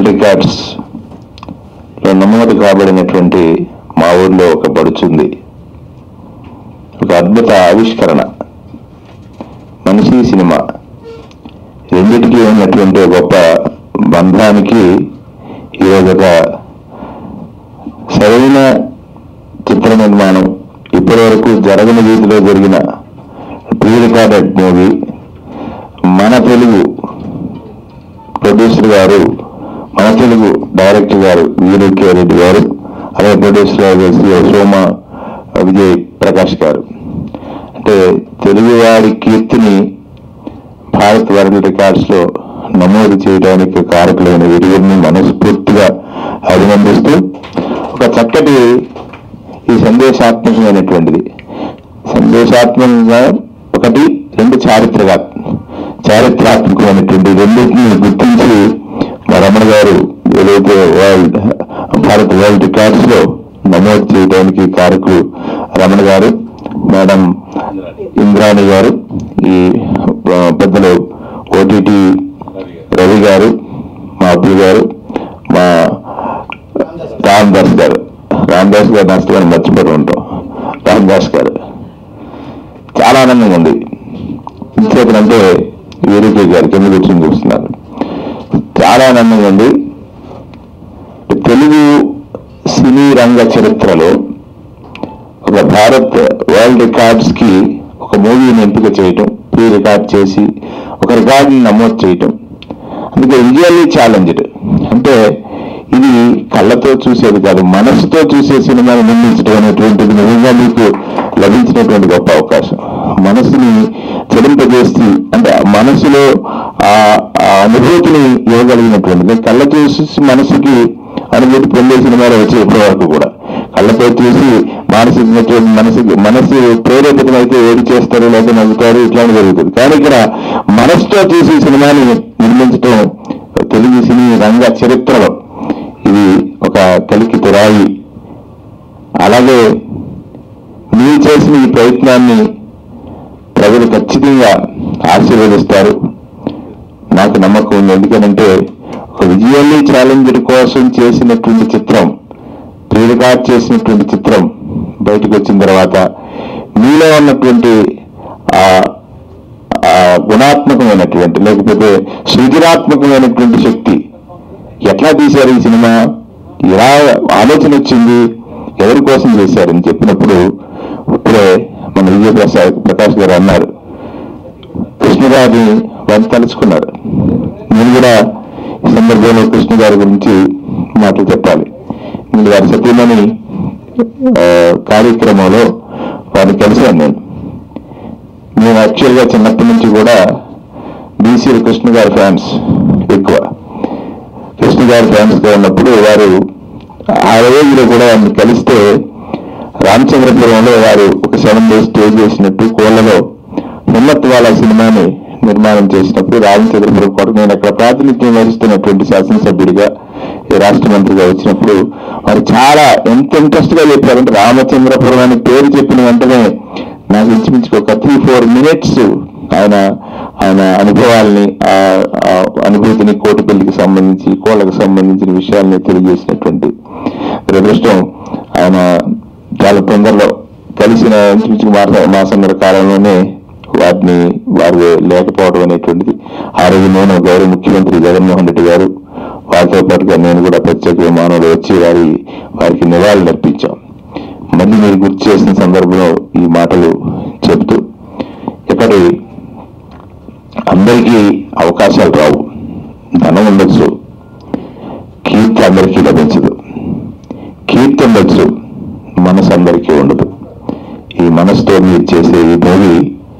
records లో నమోదు కాబడినటువంటి మా ఊర్లో ఒక బడుచుంది ఒక అద్భుత ఆవిష్కరణ మనిషి సినిమా రెండిటికి ఉన్నటువంటి గొప్ప బంధానికి ఈరోజు ఒక సరైన చిత్ర నిర్మాణం ఇప్పటి వరకు జరగని రీతిలో జరిగిన ప్రీ రికార్డెడ్ మూవీ మన తెలుగు ప్రొడ్యూసర్ గారు మన తెలుగు డైరెక్టర్ గారు వీరు కే రెడ్డి గారు అలాగే ప్రొడ్యూసర్ గారు శ్రీ సోమ విజయ్ ప్రకాష్ గారు అంటే తెలుగువాడి కీర్తిని భారత్ వరల్డ్ రికార్డ్స్ లో నమోదు చేయడానికి కారకులైన వీరిని మనస్ఫూర్తిగా అభినందిస్తూ ఒక చక్కటి ఈ సందేశాత్మకమైనటువంటిది సందేశాత్మకంగా ఒకటి రెండు చారిత్రక చారిత్రాత్మకమైనటువంటి రెండింటిని గుర్తించి మా రమణ గారు ఏదైతే వరల్డ్ భారత్ వరల్డ్ రికార్డ్స్ లో నమోదు చేయడానికి కారకులు రమణ గారు మేడం ఇంద్రాణి గారు ఈ ఆ, పెద్దలు ఓటీటీ రవి గారు మా అబ్బు గారు మా రామదాస్ గారు రామదాస్ గారు నష్టమని మర్చిపోతూ ఉంటాం రామదాస్ గారు చాలా ఆనందంగా ఉంది ఇంచేతనంటే వీరికి గారు కింద కూర్చొని చూస్తున్నారు చాలా ఆనందంగా ఉంది తెలుగు సినీ రంగ చరిత్రలో ఒక భారత్ వరల్డ్ రికార్డ్స్ కి ఒక మూవీని ఎంపిక చేయటం ప్రీ రికార్డ్ చేసి ఒక రికార్డుని నమోదు చేయటం అందుకే విజువల్లీ ఛాలెంజ్డ్ అంటే ఇది కళ్ళతో చూసేది కాదు మనసుతో చూసే సినిమాని నిర్మించడం అనేటువంటిది నిజంగా మీకు లభించినటువంటి గొప్ప అవకాశం మనసుని చెలింపజేసి అంటే ఆ మనసులో ఆ ఆ అనుభూతిని ఇవ్వగలిగినటువంటిది కళ్ళతో చూసి మనసుకి అనుభూతి పొందే సినిమాలు వచ్చే ఇప్పటి వరకు కూడా కళ్ళతో చూసి మానసిక మనసు మనసు ప్రేరేపితమైతే ఏది చేస్తారు లేదా నవ్వుతారు ఇట్లాంటి జరుగుతుంది కానీ ఇక్కడ మనసుతో చూసి సినిమాని నిర్మించడం తెలుగు సినీ రంగ చరిత్రలో ఇది ఒక కలికి తురాయి అలాగే మీరు చేసిన ఈ ప్రయత్నాన్ని ప్రజలు ఖచ్చితంగా ఆశీర్వదిస్తారు నాకు నమ్మకం ఉంది ఎందుకంటే ఒక విజయాన్ని ఛాలెంజర్ కోసం చేసినటువంటి చిత్రం ప్రీ రికార్డ్ చేసినటువంటి చిత్రం బయటకు వచ్చిన తర్వాత మీలో ఉన్నటువంటి ఆ ఆ గుణాత్మకమైనటువంటి లేకపోతే సృజనాత్మకమైనటువంటి శక్తి ఎట్లా తీశారు ఈ సినిమా ఎలా ఆలోచన వచ్చింది ఎవరి కోసం చేశారని చెప్పినప్పుడు ఇప్పుడే మన విజయ ప్రసాద్ ప్రకాష్ గారు అన్నారు కృష్ణ గారిని వారు తలుచుకున్నారు నేను కూడా ఈ సందర్భంలో కృష్ణ గారి గురించి మాటలు చెప్పాలి నేను వారి సత్యమని కార్యక్రమంలో వారిని కలిశాను నేను నేను యాక్చువల్గా చిన్నప్పటి నుంచి కూడా బీసీ కృష్ణ గారి ఫ్యాన్స్ ఎక్కువ కృష్ణ గారి ఫ్యాన్స్ గా ఉన్నప్పుడు వారు ఆ రోజులో కూడా వారిని కలిస్తే రామచంద్రపురంలో వారు ఒక సెవెన్ డేస్ స్టే చేసినట్టు కోళ్లలో హిమ్మత్ వాళ్ళ సినిమాని నిర్మాణం చేసినప్పుడు రామచంద్రపురం కొరకు నేను అక్కడ ప్రాతినిధ్యం వహిస్తున్నటువంటి శాసనసభ్యుడిగా ఈ రాష్ట్ర మంత్రిగా వచ్చినప్పుడు వారు చాలా ఎంత ఇంట్రెస్ట్ గా చెప్పారంటే రామచంద్రపురం అని పేరు చెప్పిన వెంటనే నాకు ఇంచుమించు ఒక త్రీ ఫోర్ మినిట్స్ ఆయన ఆయన అనుభవాల్ని ఆ ఆ అనుభూతిని కోటిపల్లికి సంబంధించి కోళ్ళకు సంబంధించిన విషయాల్ని తెలియజేసినటువంటి దురదృష్టం ఆయన చాలా తొందరలో కలిసిన ఇంచుమించు మాస మాసన్నర కాలంలోనే వాటిని వారు లేకపోవడం అనేటువంటిది ఆ రోజు నేను గౌరవ ముఖ్యమంత్రి జగన్మోహన్ రెడ్డి గారు వారితో పాటుగా నేను కూడా ప్రత్యేక విమానంలో వచ్చి వారి వారికి నివాళులు అర్పించాం మళ్ళీ మీరు గుర్తు చేసిన సందర్భంలో ఈ మాటలు చెబుతూ ఇక్కడి అందరికీ అవకాశాలు రావు ధనం ఉండొచ్చు కీర్తి అందరికీ లభించదు కీర్తి ఉండొచ్చు మనసు అందరికీ ఉండదు ఈ మనసుతో మీరు చేసే ఈ మూవీ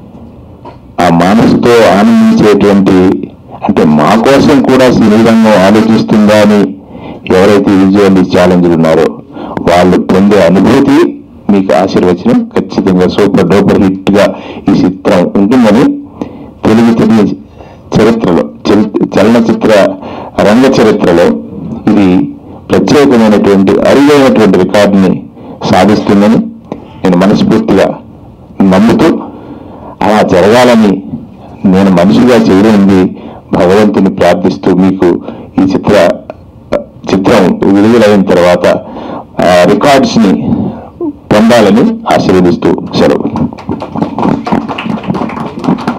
ఆ మనసుతో ఆనందించేటువంటి అంటే మా కోసం కూడా సినీ రంగం ఆలోచిస్తుందా అని ఎవరైతే విజయాన్ని ఛాలెంజ్ ఉన్నారో వాళ్ళు పొందే అనుభూతి మీకు ఆశీర్వచనం ఖచ్చితంగా సూపర్ డూపర్ హిట్ గా ఈ చిత్రం ఉంటుందని తెలుగు తెలుగు చరిత్రలో చరి- చలనచిత్ర రంగ చరిత్రలో ఇది ప్రత్యేకమైనటువంటి అరుదైనటువంటి రికార్డుని సాధిస్తుందని నేను మనస్ఫూర్తిగా నమ్ముతూ అలా జరగాలని నేను మనిషిగా చేయలేనిది భగవంతుని ప్రార్థిస్తూ మీకు ఈ చిత్ర విడుదలైన తర్వాత రికార్డ్స్ ని పొందాలని ఆశీర్వదిస్తూ సెలవు